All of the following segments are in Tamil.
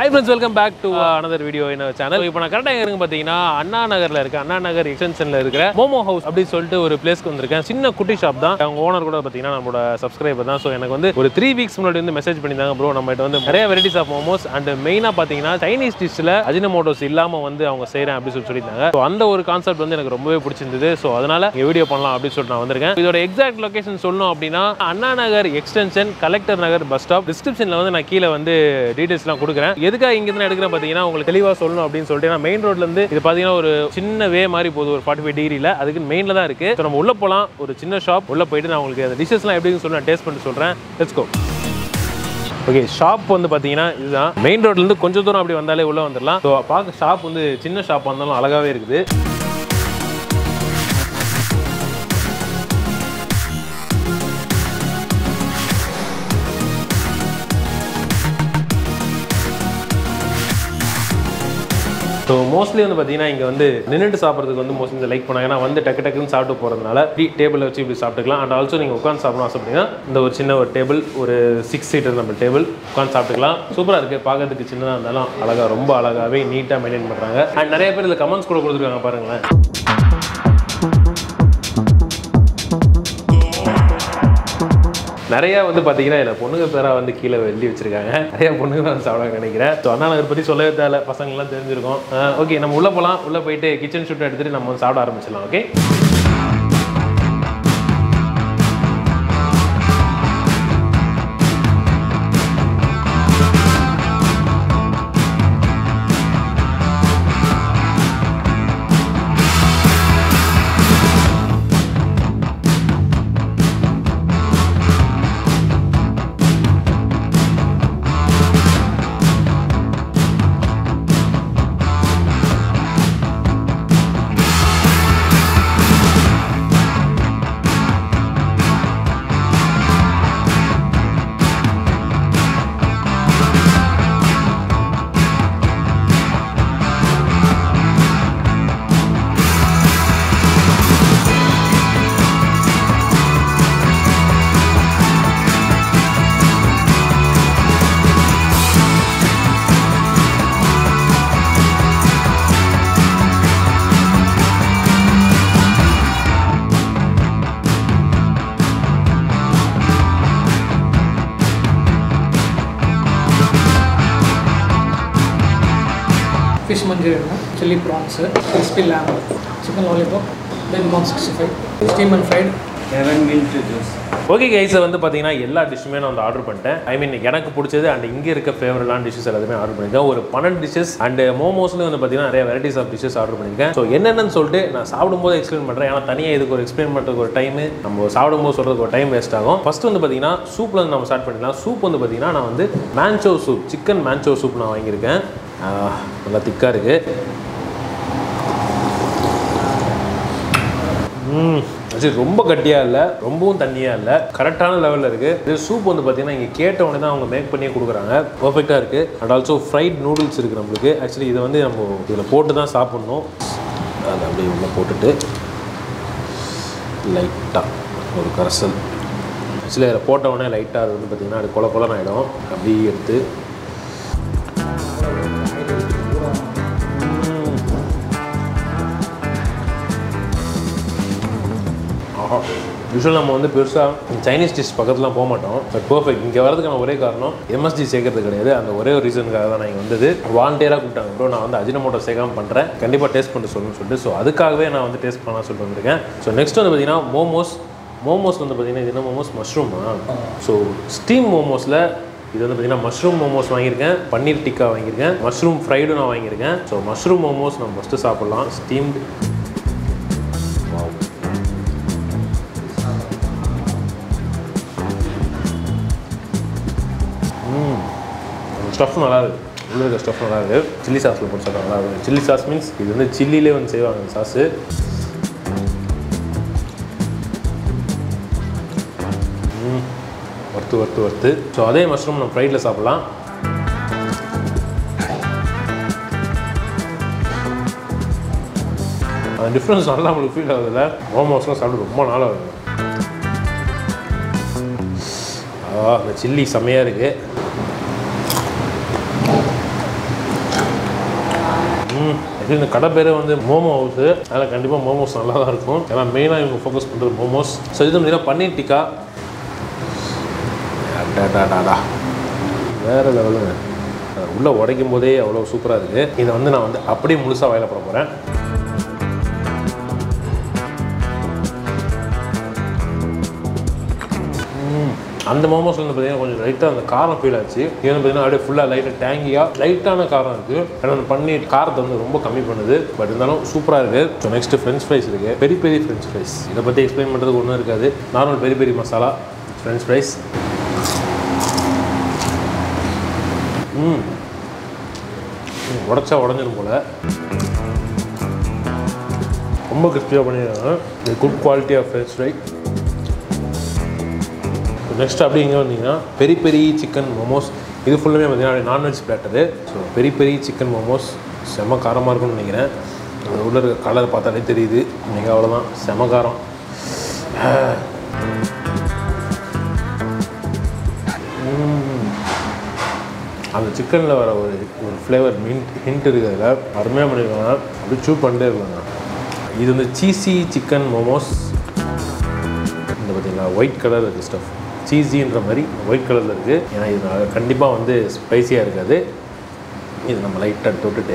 High friends welcome back to another video என்ன சேனல் இப்போ நான் கரெக்டாக எங்க பார்த்தீங்கன்னா அண்ணா நகரில் இருக்க அண்ணா நகர் எக்ஸ்டென்ஷனில் இருக்கிற மோமோ ஹவுஸ் அப்படின்னு சொல்லிட்டு ஒரு பிளேஸ்க்கு வந்திருக்கேன் சின்ன குட்டி ஷாப் தான் அவங்க ஓனர் கூட பார்த்தீங்கன்னா நம்மளோட சப்ஸ்கிரைபர் தான் ஸோ எனக்கு வந்து ஒரு த்ரீ வீக்ஸ் முன்னாடி வந்து மெசேஜ் பண்ணியிருந்தாங்க ப்ரோ நம்ம வந்து நிறைய வெரைட்டிஸ் ஆஃப் மோமோஸ் அண்ட் மெயினாக பார்த்தீங்கன்னா சைனீஸ் டிஷ்ஷில் அஜினமோட்டோஸ் இல்லாமல் வந்து அவங்க செய்கிறேன் அப்படின்னு சொல்லி சொல்லியிருந்தாங்க ஸோ அந்த ஒரு கான்செப்ட் வந்து எனக்கு ரொம்பவே பிடிச்சிருந்தது ஸோ அதனால இங்கே வீடியோ பண்ணலாம் அப்படின்னு சொல்லிட்டு நான் வந்திருக்கேன் இதோட எக்ஸாக்ட் லொகேஷன் சொல்லணும் அப்படின்னா Anna Nagar extension collector Nagar bus stop டிஸ்கிரிப்ஷனில் வந்து நான் கீழே வந்து டீடைல்ஸ்லாம் கொடுக்குறேன் எதுக்காக இங்க இருந்து எடுக்கிறேன் பார்த்தீங்கன்னா உங்களுக்கு தெளிவாக சொல்லணும் அப்படின்னு சொல்லிட்டு நான் மெயின் ரோட்ல இருந்து இது பார்த்தீங்கன்னா ஒரு சின்ன வே மாதிரி போகுது ஒரு ஃபார்ட்டி ஃபைவ் டிகிரியில் அதுக்கு மெயினில் தான் இருக்கு ஸோ நம்ம உள்ள போகலாம் ஒரு சின்ன ஷாப் உள்ள போயிட்டு நான் உங்களுக்கு அந்த டிஷஸ்லாம் எப்படின்னு சொல்லி நான் டேஸ்ட் பண்ணிட்டு சொல்கிறேன் லெட்ஸ் கோ ஓகே ஷாப் வந்து பார்த்தீங்கன்னா இதுதான் மெயின் ரோட்லேருந்து கொஞ்சம் தூரம் அப்படி வந்தாலே உள்ளே வந்துடலாம் ஸோ பார்க்க ஷாப் வந்து சின்ன ஷாப்பாக இருந்தாலும் அழகாகவே இருக்குது ஸோ மோஸ்ட்லி வந்து பார்த்தீங்கன்னா இங்கே வந்து நின்றுட்டு சாப்பிட்றதுக்கு வந்து மோஸ்ட்லி இந்த லைக் பண்ணாங்க ஏன்னா வந்து டக்கு டக்குன்னு சாப்பிட்டு போகிறதுனால டீ டேபிளில் வச்சு இப்படி சாப்பிட்டுக்கலாம் அண்ட் ஆல்சோ நீங்கள் உட்காந்து சாப்பிடணும் ஆசைப்பட்டீங்கன்னா இந்த ஒரு சின்ன ஒரு டேபிள் ஒரு சிக்ஸ் சீட்டர் நம்ம டேபிள் உட்காந்து சாப்பிட்டுக்கலாம் சூப்பராக இருக்குது பார்க்கறதுக்கு சின்னதாக இருந்தாலும் அழகாக ரொம்ப அழகாகவே நீட்டாக மெயின்டைன் பண்ணுறாங்க அண்ட் நிறைய பேர் இதில் கமெண்ட்ஸ் கூட கொடுத்துருக்காங்க பாருங்களேன் நிறைய வந்து பார்த்தீங்கன்னா இதில் பொண்ணுங்க பேராக வந்து கீழே எழுதி வச்சிருக்காங்க நிறைய பொண்ணுங்க தான் சாப்பிட நினைக்கிறேன் ஸோ அண்ணா நகர் பற்றி சொல்லவே தேவை பசங்கள்லாம் தெரிஞ்சிருக்கும் ஓகே நம்ம உள்ளே போகலாம் உள்ளே போயிட்டு கிச்சன் ஷூட் எடுத்துகிட்டு நம்ம வந்து சாப்பிட ஆரம்பிச்சிடலாம் okay fish manchurian chilli prawns crispy lamb chicken lollipop baby corn sixty five steam and fried lemon milk juice okay கைஸை வந்து பார்த்தீங்கன்னா எல்லா டிஷ்ஷுமே நான் வந்து ஆர்டர் பண்ணிட்டேன் ஐ மீன் எனக்கு பிடிச்சது அண்ட் இங்கே இருக்க ஃபேவரலான டிஷ்ஷஸ் எல்லாத்தையுமே ஆர்டர் பண்ணியிருக்கேன் ஒரு பன்னெண்டு டிஷ்ஷஸ் அண்ட் மோமோஸ்லேயும் வந்து பார்த்தீங்கன்னா நிறைய வெரைட்டிஸ் ஆஃப் டிஷ்ஷஸ் ஆர்டர் பண்ணியிருக்கேன் ஸோ என்னென்னு சொல்லிட்டு நான் சாப்பிடும்போது எக்ஸ்பிளைன் பண்ணுறேன் ஏன்னா தனியாக இதுக்கு ஒரு எக்ஸ்பிளைன் பண்ணுறதுக்கு ஒரு டைம் நம்ம சாப்பிடும்போது சொல்கிறதுக்கு ஒரு டைம் வேஸ்ட் ஆகும் ஃபர்ஸ்ட் வந்து பார்த்தீங்கன்னா சூப்பில் வந்து நம்ம ஸ்டார்ட் பண்ணிடலாம் சூப் வந்து பார்த்தீங்கன்னா நான் வந்து manchow soup chicken manchow soup நான் வாங்கியிருக்கேன் ஆஹ், நல்லா திக்காக இருக்குது ம் அது ரொம்ப கட்டியாக இல்லை ரொம்பவும் தண்ணியாக இல்லை கரெக்டான லெவலில் இருக்குது இது சூப் வந்து பார்த்தீங்கன்னா இங்கே கேட்ட உடனே தான் அவங்க மேக் பண்ணியே கொடுக்குறாங்க பர்ஃபெக்டாக இருக்குது அண்ட் ஆல்சோ ஃப்ரைட் நூடுல்ஸ் இருக்குது நம்மளுக்கு ஆக்சுவலி இதை வந்து நம்ம இதில் போட்டு தான் சாப்பிட்ணும் அதை அப்படியே உள்ள போட்டுட்டு லைட்டாக ஒரு கரசல் ஆக்சுவலி அதில் போட்ட உடனே லைட்டாக அது வந்து பார்த்திங்கன்னா அது கொல கொலன்னு ஆகிடும் அப்படியே எடுத்து ஆஹா யூஸ்வல் நம்ம வந்து பெருசாக சைனீஸ் டிஷ் பக்கத்துலாம் போக மாட்டோம் பட் பர்ஃபெக்ட் இங்கே வரதுக்கான ஒரே காரணம் எம்எஸ்டி சேர்க்கறது கிடையாது அந்த ஒரே ஒரு ரீசனுக்காக தான் நான் இங்கே வந்தது வாலண்டியராக கூப்பிட்டாங்க ப்ரோ நான் வந்து அஜினமோட்டோ சேர்க்காம பண்ணுறேன் கண்டிப்பாக டேஸ்ட் பண்ணிட்டு சொல்லணும்னு சொல்லிட்டு ஸோ அதுக்காகவே நான் வந்து டேஸ்ட் பண்ணலாம் சொல்லிட்டு வந்திருக்கேன் ஸோ நெக்ஸ்ட் வந்து பார்த்தீங்கன்னா மோமோஸ் மோமோஸ் வந்து பார்த்தீங்கன்னா இது என்ன மோமோஸ் மஷ்ரூமா ஸோ ஸ்டீம் மோமோஸில் இது வந்து பார்த்தீங்கன்னா மஷ்ரூம் மோமோஸ் வாங்கியிருக்கேன் பன்னீர் டிக்கா வாங்கியிருக்கேன் மஷ்ரூம் ஃப்ரைடும் நான் வாங்கியிருக்கேன் ஸோ மஷ்ரூம் மோமோஸ் நம்ம ஃபஸ்ட்டு சாப்பிட்லாம் ஸ்டீம்டு ஸ்டஃப் நல்லா இருக்கு உள்ள இருக்க ஸ்டஃப் நல்லா இருக்கு சில்லி சாஸில் போட்டு சாப்பிட்டா நல்லா இருக்கு சில்லி சாஸ் மீன்ஸ் இது வந்து சில்லிலே வந்து செய்வாங்க இந்த சாஸு வறுத்து வறுத்து வறுத்து ஸோ அதே மஷ்ரூம் நம்ம ஃப்ரைடில் சாப்பிட்லாம் அந்த டிஃப்ரென்ஸ் நல்லா உங்களுக்கு ஃபீல் ஆகுதுல்ல மோமோஸ்லாம் சாப்பிட்டு ரொம்ப நாள் ஆகுது ஆ அந்த சில்லி செம்மையாக இருக்குது ஆக்சுவலி இந்த கடை பேரே வந்து மோமோ ஹவுஸு அதில் கண்டிப்பாக மோமோஸ் நல்லா தான் இருக்கும் ஏன்னா மெயினாக இவங்க ஃபோக்கஸ் பண்ணுறது மோமோஸ் ஸோ இது பார்த்தீங்கன்னா பன்னீர் டிக்கா அடாடாடாடா. வேற லெவலுங்க உள்ளே உடைக்கும் போதே அவ்வளோ சூப்பராக இருக்குது இதை வந்து நான் வந்து அப்படியே முழுசாக வாயில போட போகிறேன் அந்த மோமோஸ் வந்து பார்த்தீங்கன்னா கொஞ்சம் லைட்டாக அந்த காரம் ஃபீல் ஆச்சு இது வந்து பார்த்தீங்கன்னா அப்படியே ஃபுல்லாக லைட்டாக டேங்கியாக லைட்டான காரம் இருக்குது ஏன்னா அந்த பன்னீர் காரத்தை வந்து ரொம்ப கம்மி பண்ணுது பட் இருந்தாலும் சூப்பராக இருக்குது ஸோ நெக்ஸ்ட் ஃப்ரெஞ்ச் ஃப்ரைஸ் இருக்குது பெரிய பெரிய ஃப்ரெஞ்ச் ஃப்ரைஸ் இதை பற்றி எக்ஸ்பிளைன் பண்ணுறதுக்கு ஒன்றும் இருக்காது நார்மல் பெரிய பெரிய மசாலா ஃப்ரெஞ்ச் ஃப்ரைஸ் ம் ம், உடைச்சா உடஞ்சிரும் போல் ரொம்ப கிறிஸ்பியாக பண்ணியிருக்காங்க இது good quality of french fry next அப்படி இங்கே வந்தீங்கன்னா பெரி பெரி சிக்கன் மோமோஸ் இது ஃபுல்லுமே பார்த்தீங்கன்னா nonveg platter so peri peri chicken momos செம காரமாக இருக்கும்னு நினைக்கிறேன் அது உள்ள இருக்க கலர் பார்த்தாலே தெரியுது இன்னைக்கு அவ்வளோதான் செம காரம் உம். அந்த சிக்கனில் வர ஒரு ஒரு ஃப்ளேவர் மின்ட் ஹிண்ட் இருக்குது அதில் அருமையாக பண்ணியிருக்காங்க அப்படி சூ பண்ணிட்டே இருக்காங்க இது வந்து சீசி சிக்கன் மோமோஸ் இந்த பார்த்தீங்களா ஒயிட் கலர் இருக்குது ஸ்டஃப் சீஸின்ற மாதிரி ஒயிட் கலரில் இருக்குது ஏன்னா இது கண்டிப்பாக வந்து ஸ்பைசியாக இருக்காது இது நம்ம லைட்டாக தொட்டுட்டு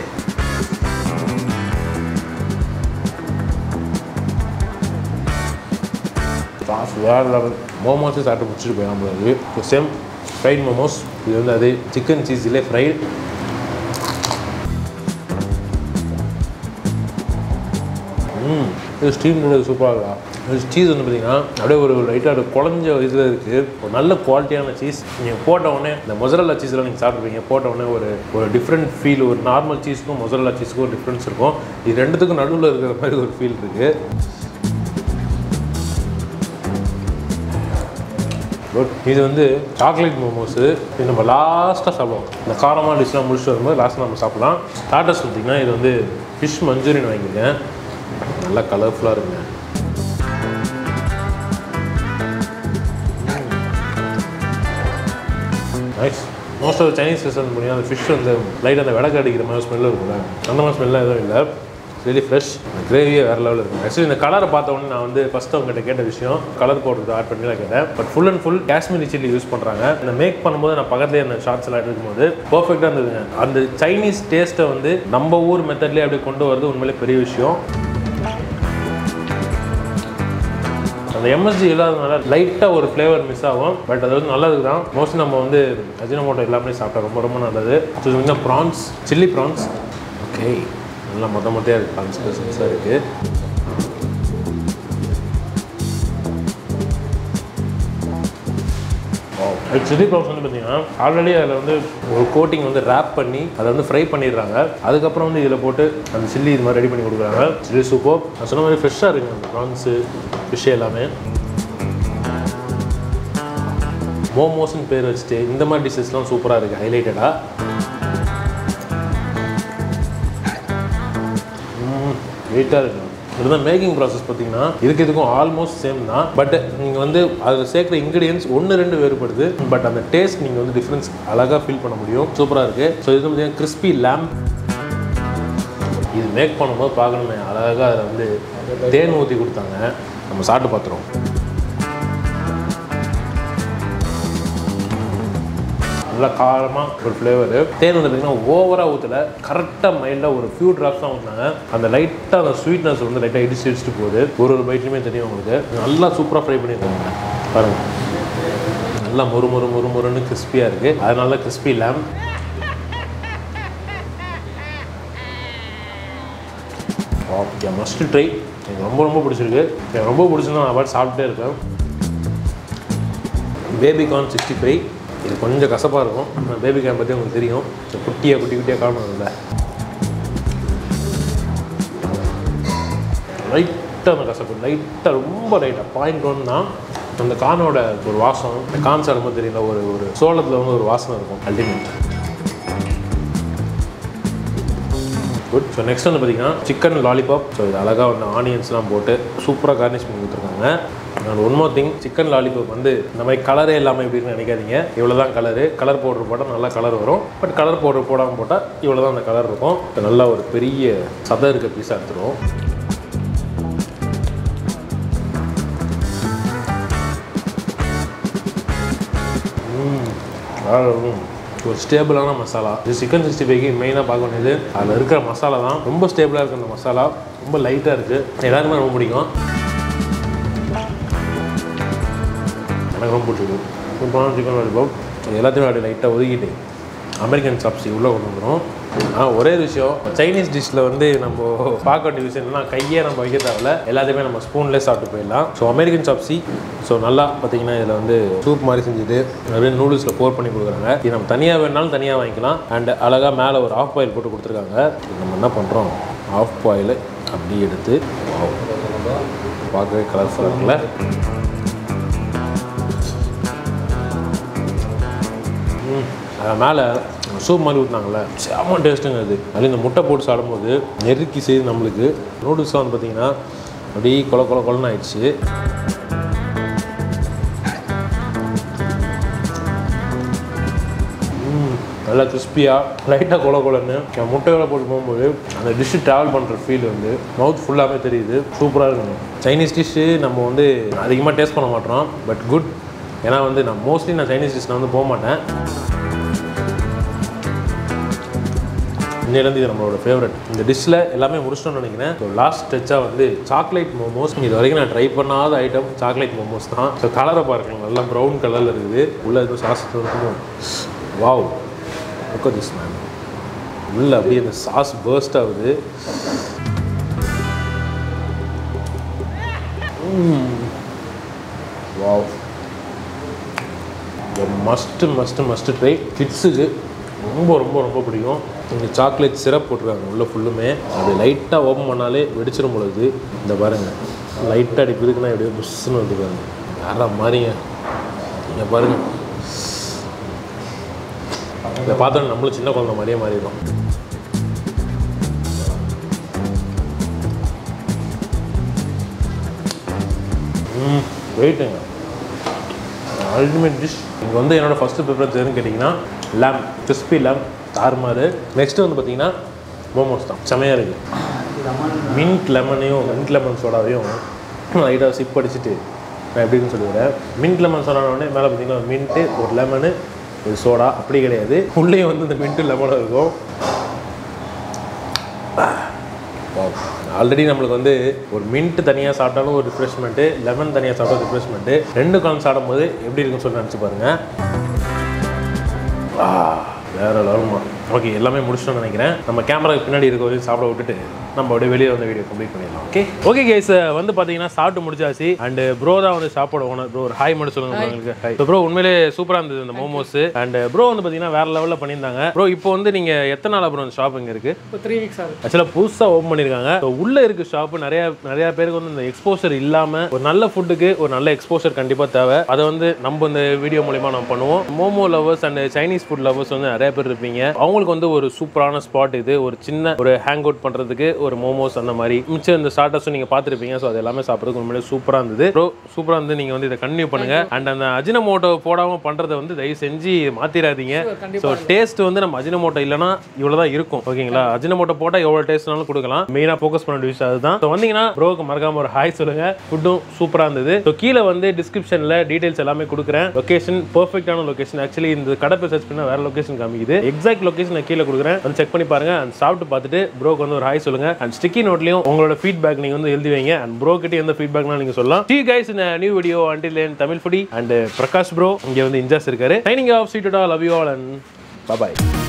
சாஸ் வேறு லெவல் மோமோஸே சாப்பிட்டு முடிச்சுட்டு போய் நம்மளுக்கு சேம் ஃப்ரைட் மோமோஸ் இது வந்து அது சிக்கன் சீஸிலே ஃப்ரைட் ம் இது ஸ்டீம் நூடுல்ஸ் சூப்பராக இருக்கா இது சீஸ் வந்து பார்த்தீங்கன்னா அப்படியே ஒரு லைட்டாக குழஞ்ச இதில் இருக்குது ஒரு நல்ல குவாலிட்டியான சீஸ் நீங்கள் போட்ட உடனே இந்த மொசரல்லா சீஸ்லாம் நீங்கள் சாப்பிட்ருப்பீங்க போட்ட உடனே ஒரு ஒரு டிஃப்ரெண்ட் ஃபீல் ஒரு நார்மல் சீஸுக்கும் மொசரல்லா சீஸுக்கும் ஒரு டிஃப்ரென்ஸ் இருக்கும் இது ரெண்டுத்துக்கும் நடுவில் இருக்கிற மாதிரி ஒரு ஃபீல் இருக்குது குட் இது வந்து சாக்லேட் மோமோஸு இது நம்ம லாஸ்ட்டாக சாப்பிடுவோம் இந்த காரமான டிஷ்லாம் முடிச்சுட்டு வரும்போது லாஸ்ட்டாக நம்ம சாப்பிடலாம் ஸ்டார்டர்ஸ் பார்த்தீங்கன்னா இது வந்து ஃபிஷ் மஞ்சூரியன் வாங்கியிருக்கேன் நல்லா கலர்ஃபுல்லாக இருக்குங்க nice most of Chinese restaurant போனீங்கன்னா அந்த ஃபிஷ் வந்து லைட் அந்த விளக்கு அடிக்கிற மாதிரி ஸ்மெல் இருக்கும்ல அந்த மாதிரி ஸ்மெல்லாம் எதுவும் இல்லை ரெலி ஃப்ரெஷ் கிரேவியே வேறு லெவலில் இருக்கும் ஆக்சுவலி இந்த கலரை பார்த்த உடனே நான் வந்து ஃபஸ்ட்டு அவங்ககிட்ட கேட்ட விஷயம் கலர் பவுடர் ஆட் பண்ணி தான் கேட்டேன் but full and full Kashmiri chilli use பண்ணுறாங்க இந்த மேக் பண்ணும்போது நான் பக்கத்துலேயே அந்த ஷார்ட்ஸ் எல்லாம் எடுக்கும்போது பர்ஃபெக்டாக இருந்ததுங்க அந்த சைனீஸ் டேஸ்ட்டை வந்து நம்ம ஊர் மெத்தட்லேயே அப்படி கொண்டு வரது உண்மையிலே பெரிய விஷயம் அந்த எம்எஸ்ஜி இல்லாததுனால லைட்டாக ஒரு ஃப்ளேவர் மிஸ் ஆகும் பட் அது வந்து நல்லது தான் மோஸ்ட்லி நம்ம வந்து அஜினமோட்டோ எல்லாமே சாப்பிட்டா ரொம்ப ரொம்ப நல்லது ஸோ இது வந்து ப்ரான்ஸ் சில்லி ப்ரான்ஸ் ஓகே நல்லா மொத்த மொத்தையாக இருக்குது ப்ரான்ஸ் பிஸ்னஸாக இருக்குது சில்லி ப்ரான்ஸ் வந்து பார்த்தீங்கன்னா ஆல்ரெடி அதில் வந்து ஒரு கோட்டிங் வந்து ரேப் பண்ணி அதை வந்து ஃப்ரை பண்ணிடுறாங்க அதுக்கப்புறம் வந்து இதில் போட்டு அந்த சில்லி இது மாதிரி ரெடி பண்ணி கொடுக்குறாங்க சில்லி சூப்பர் நான் சொன்ன மாதிரி ஃப்ரெஷ்ஷாக இருக்குங்க அந்த ப்ரான்ஸு ஃபிஷ் எல்லாமே மோமோஸ்னு பேர் வச்சுட்டு இந்த மாதிரி டிஷ்ஷஸ்லாம் சூப்பராக இருக்குது ஹைலைட்டடாக வெயிட்டாக இருக்கு இதுதான் மேக்கிங் ப்ராசஸ் பார்த்தீங்கன்னா இதுக்கு இதுக்கும் ஆல்மோஸ்ட் சேம் தான் பட் நீங்கள் வந்து அதில் சேர்க்குற இன்க்ரீடியன்ஸ் ஒன்று ரெண்டு வேறுபடுது பட் அந்த டேஸ்ட் நீங்கள் வந்து டிஃப்ரென்ஸ் அழகாக ஃபீல் பண்ண முடியும் சூப்பராக இருக்குது ஸோ இது பார்த்தீங்கன்னா கிறிஸ்பி லேம்ப் இது மேக் பண்ணும்போது பார்க்கணுமே அழகாக அதில் வந்து தேன் ஊற்றி கொடுத்தாங்க நம்ம சாப்பிட்டு பார்த்துருவோம் நல்லா காரமாக ஒரு ஃப்ளேவரு தேன் வந்து பார்த்தீங்கன்னா ஓவராக ஊற்றல கரெக்டாக மைல்டாக ஒரு ஃபியூ ட்ராப்ஸ் தான் ஊற்றினாங்க அந்த லைட்டாக அந்த ஸ்வீட்னஸ் வந்து லைட்டாக இடிச்சு இடிச்சுட்டு போகுது ஒரு ஒரு பைட்லையுமே தெரியும் உங்களுக்கு நல்லா சூப்பராக ஃப்ரை பண்ணியிருக்காங்க பாருங்கள் நல்லா மொறு மொறு மொறு மொறுன்னு கிறிஸ்பியாக இருக்குது அதனால crispy lamb okay must try எனக்கு ரொம்ப ரொம்ப பிடிச்சிருக்கு எனக்கு ரொம்ப பிடிச்சிருந்தா நான் பாட்டு சாப்பிட்டே இருக்கேன் பேபி கார்ன் சிக்ஸ்டி ஃபைவ் இது கொஞ்சம் கசப்பாக இருக்கும் ஆனால் பேபி கார்ன் பற்றி உங்களுக்கு தெரியும் இந்த குட்டியாக குட்டி குட்டியாக காரணம்ல லைட்டாக அந்த கசப்பு லைட்டாக ரொம்ப லைட்டாக பாயிண்ட் ஒன் தான் அந்த கானோட ஒரு வாசம் இந்த கான் சாப்பிடும்போது தெரியல ஒரு ஒரு சோளத்தில் வந்து ஒரு வாசனை இருக்கும் அல்டிமேட் குட் ஸோ நெக்ஸ்ட் வந்து பார்த்தீங்கன்னா சிக்கன் லாலிபாப் ஸோ இது அழகாக வந்து ஆனியன்ஸ்லாம் போட்டு சூப்பராக கார்னிஷ் பண்ணி கொடுத்துருக்காங்க and one more thing chicken lollipop வந்து இந்த மாதிரி கலரே இல்லாமல் எப்படின்னு நினைக்காதீங்க இவ்வளோ தான் கலரு கலர் பவுடர் போட்டால் நல்லா கலர் வரும் பட் கலர் பவுடர் போடாமல் போட்டால் இவ்வளோ தான் அந்த கலர் இருக்கும் இது நல்லா ஒரு பெரிய சதை இருக்க பீஸாக எடுத்துருவோம் ம். ஒரு ஸ்டேபிளான மசாலா இது சிக்கன் சிக்ஸ்டி ஃபைவ்க்கு மெயினாக பார்க்க வேண்டியது அதில் இருக்கிற மசாலா தான் ரொம்ப ஸ்டேபிளாக இருக்குது அந்த மசாலா ரொம்ப லைட்டாக இருக்குது எல்லாருமே ரொம்ப பிடிக்கும் எனக்கு ரொம்ப பிடிச்சிருக்கு சூப்பரான சிக்கன் லாலிபாப் அது எல்லாத்தையும் அப்படி லைட்டாக ஒதுக்கிட்டு அமெரிக்கன் சாப்ஸி உள்ளே கொண்டு வந்துடும் ஆனால் ஒரே விஷயம் சைனீஸ் டிஷ்ஷில் வந்து நம்ம பார்க்க வேண்டிய விஷயம் என்னன்னா கையே நம்ம வைக்க தேவையில்ல எல்லாத்தையுமே நம்ம ஸ்பூன்லேயே சாப்பிட்டு போயிடலாம் ஸோ அமெரிக்கன் சாப்ஸி ஸோ நல்லா பார்த்தீங்கன்னா இதில் வந்து சூப் மாதிரி செஞ்சுட்டு அப்படியே நூடுல்ஸில் போர் பண்ணி கொடுக்குறாங்க இது நம்ம தனியாக வேணாலும் தனியாக வாங்கிக்கலாம் அண்ட் அழகாக மேலே ஒரு ஆஃப் பாயில் போட்டு கொடுத்துருக்காங்க இது நம்ம என்ன பண்ணுறோம் ஆஃப் பாயில் அப்படியே எடுத்து wow. பார்க்கவே கலர்ஃபுல்லாக இருக்குல்ல ம் அது மேலே சூப் மாதிரி ஊற்றினாங்கல்ல செம்ம டேஸ்ட்டுங்க அது அதில் இந்த முட்டை போட்டு சாப்பிடும்போது நெருக்கி செய்து நம்மளுக்கு நூடுல்ஸ்லாம் வந்து பார்த்தீங்கன்னா அப்படியே கொல கொல கொலன்னு ஆயிடுச்சு ம், நல்லா கிறிஸ்பியாக லைட்டாக கொல கொலன்னு என் முட்டையோட போட்டு போகும்போது அந்த டிஷ்ஷு ட்ராவல் பண்ணுற ஃபீல் வந்து மவுத் ஃபுல்லாகவே தெரியுது சூப்பராக இருக்குங்க சைனீஸ் டிஷ்ஷு நம்ம வந்து அதிகமாக டேஸ்ட் பண்ண மாட்டோம் பட் குட் ஏன்னா வந்து நான் மோஸ்ட்லி நான் சைனீஸ் டிஷ் நான் வந்து போக மாட்டேன் இன்னிலேருந்து இது நம்மளோட ஃபேவரட் இந்த டிஷ்ஷில் எல்லாமே முடிச்சிட்டோம்னு நினைக்கிறேன் ஸோ லாஸ்ட் டச்சாக வந்து சாக்லேட் மோமோஸ் இது வரைக்கும் நான் ட்ரை பண்ணாத ஐட்டம் சாக்லேட் மோமோஸ் தான் ஸோ கலரை பாருங்க நல்லா ப்ரௌன் கலரில் இருக்குது உள்ள எதுவும் சாஸ் இருக்கும் வாவ் லுக் திஸ் மேன் உள்ள அப்படியே அந்த சாஸ் பேர்ஸ்ட் ஆகுது wow must must must try கிட்ஸுக்கு ரொம்ப ரொம்ப ரொம்ப பிடிக்கும் இங்கே சாக்லேட் சிரப் போட்டிருக்காங்க உள்ளே ஃபுல்லுமே அது லைட்டாக ஓப்பன் பண்ணாலே வெடிச்சிடும் பொழுது இந்த பாருங்க லைட்டாக அடி பிதுக்குன்னா எப்படியோ புஷ்ஷுன்னு வந்து பாருங்க யாரா மாறிங்க இங்கே பாருங்க இதை பார்த்தோன்னா நம்மளும் சின்ன குழந்தை மாதிரியே மாறிடும் ம் வெயிட்டுங்க அல்டிமேட் டிஷ் இங்கே வந்து என்னோட ஃபஸ்ட்டு ப்ரிஃபரன்ஸ் எதுன்னு கேட்டிங்கன்னா லேம் கிறிஸ்பி லேம் தாறுமாறு நெக்ஸ்ட்டு வந்து பார்த்தீங்கன்னா மோமோஸ் தான் செமையாக இருக்குது மின்ட் லெமனையும் மின்ட் லெமன் சோடாவையும் லைட்டாக சிப் அடிச்சுட்டு நான் எப்படின்னு சொல்லிவிடுறேன் மின்ட் லெமன் சோடானோடனே மேலே பார்த்தீங்கன்னா ஒரு மின்ட்டு ஒரு லெமனு ஒரு சோடா அப்படி கிடையாது உள்ளேயும் வந்து இந்த மின்ட்டு லெமனும் இருக்கும் ஆல்ரெடி நம்மளுக்கு வந்து ஒரு மின்ட் தனியாக சாப்பிட்டாலும் ஒரு ரிஃப்ரெஷ்மெண்ட்டு லெமன் தனியாக சாப்பிட்டா ரிஃப்ரெஷ்மெண்ட்டு ரெண்டு கலந்து சாப்பிடும்போது எப்படி இருக்குன்னு சொல்லி நினச்சி பாருங்க ஆ, வேற லெவலுமா ஓகே எல்லாமே முடிச்சிட்டோம்னு நினைக்கிறேன் நம்ம கேமராக்கு பின்னாடி இருக்க வரையும் சாப்பிட விட்டுட்டு நம்ம அப்படியே வெளியே வந்து வீடியோ கம்ப்ளீட் பண்ணிடலாம் ஓகே ஓகே கேஸ் வந்து பார்த்தீங்கன்னா சாப்பிட்டு முடிச்சாச்சு அண்ட் ப்ரோ தான் வந்து சாப்பாடு ஓனர் ப்ரோ ஒரு ஹாய் மட்டும் சொல்லுங்க bro எங்களுக்கு ஹாய் ப்ரோ உண்மையிலே சூப்பராக இருந்தது இந்த மோமோஸ் அண்ட் ப்ரோ வந்து பார்த்தீங்கன்னா வேற லெவலில் பண்ணியிருந்தாங்க ப்ரோ இப்போ வந்து நீங்கள் எத்தனை நாள் ப்ரோ இந்த ஷாப் இங்கே இருக்குது இப்போ த்ரீ வீக்ஸ் ஆகுது ஆக்சுவலாக புதுசாக ஓப்பன் பண்ணியிருக்காங்க So, உள்ள இருக்க ஷாப் நிறைய நிறைய பேருக்கு வந்து இந்த எக்ஸ்போசர் இல்லாம ஒரு நல்ல ஃபுட்டுக்கு ஒரு நல்ல எக்ஸ்போசர் கண்டிப்பாக தேவை அதை வந்து நம்ம இந்த வீடியோ மூலியமா நம்ம பண்ணுவோம் momo lovers and Chinese food lovers வந்து நிறைய பேர் இருப்பீங்க அவங்களுக்கு வந்து ஒரு சூப்பரான ஸ்பாட் இது ஒரு சின்ன ஒரு ஹேங் அவுட் பண்றதுக்கு ஒரு மோமோஸ் அந்த மாதிரி மிச்சம் இந்த ஸ்டார்டர்ஸும் நீங்க பார்த்துருப்பீங்க ஸோ அது எல்லாமே சாப்பிட்றதுக்கு உண்மையிலே சூப்பராக இருந்தது ப்ரோ சூப்பராக இருந்து நீங்க வந்து இதை கண்டினியூ பண்ணுங்க அண்ட் அந்த அஜினமோட்டோ போடாம பண்றதை வந்து தயவு செஞ்சு மாத்திராதீங்க ஸோ டேஸ்ட் வந்து நம்ம அஜினமோட்டோ இல்லைன்னா இவ்வளோ தான் இருக்கும் ஓகேங்களா அஜினமோட்டோ போட்டால் எவ்வளோ டேஸ்ட்னாலும் கொடுக்கலாம் மெயினாக ஃபோக்கஸ் பண்ண விஷயம் அதுதான் ஸோ வந்தீங்கன்னா ப்ரோக்கு மறக்காம ஒரு ஹாய் சொல்லுங்க ஃபுட்டும் சூப்பராக இருந்தது ஸோ கீழே வந்து டிஸ்கிரிப்ஷனில் டீடைல்ஸ் எல்லாமே கொடுக்குறேன் லொகேஷன் பர்ஃபெக்டான லொகேஷன் ஆக்சுவலி இந்த கடை போய் சர்ச் பண்ணால் வேற லொகேஷன் காமிக்குது எக்ஸாக்ட் லொகேஷன் நான் கீழே கொடுக்குறேன் வந்து செக் பண்ணி பாருங்க அண்ட் சாப்பிட்டு பார்த்துட்டு ப்ரோக்கு வந்து ஒரு ஹாய் சொல்லுங்க அண்ட் ஸ்டிக்கி நோட்லையும் உங்களோட ஃபீட்பேக் நீங்க வந்து எழுதி வைங்க அண்ட் ப்ரோ கிட்ட எந்த ஃபீட்பேக்னாலும் நீங்க சொல்லலாம் டி கைஸ் இந்த நியூ வீடியோ அண்டில் Tamil foodie and Prakash bro இங்க வந்து இன்ஜாஸ் இருக்காரு சைனிங் ஆஃப் சீட்டடா love you all and bye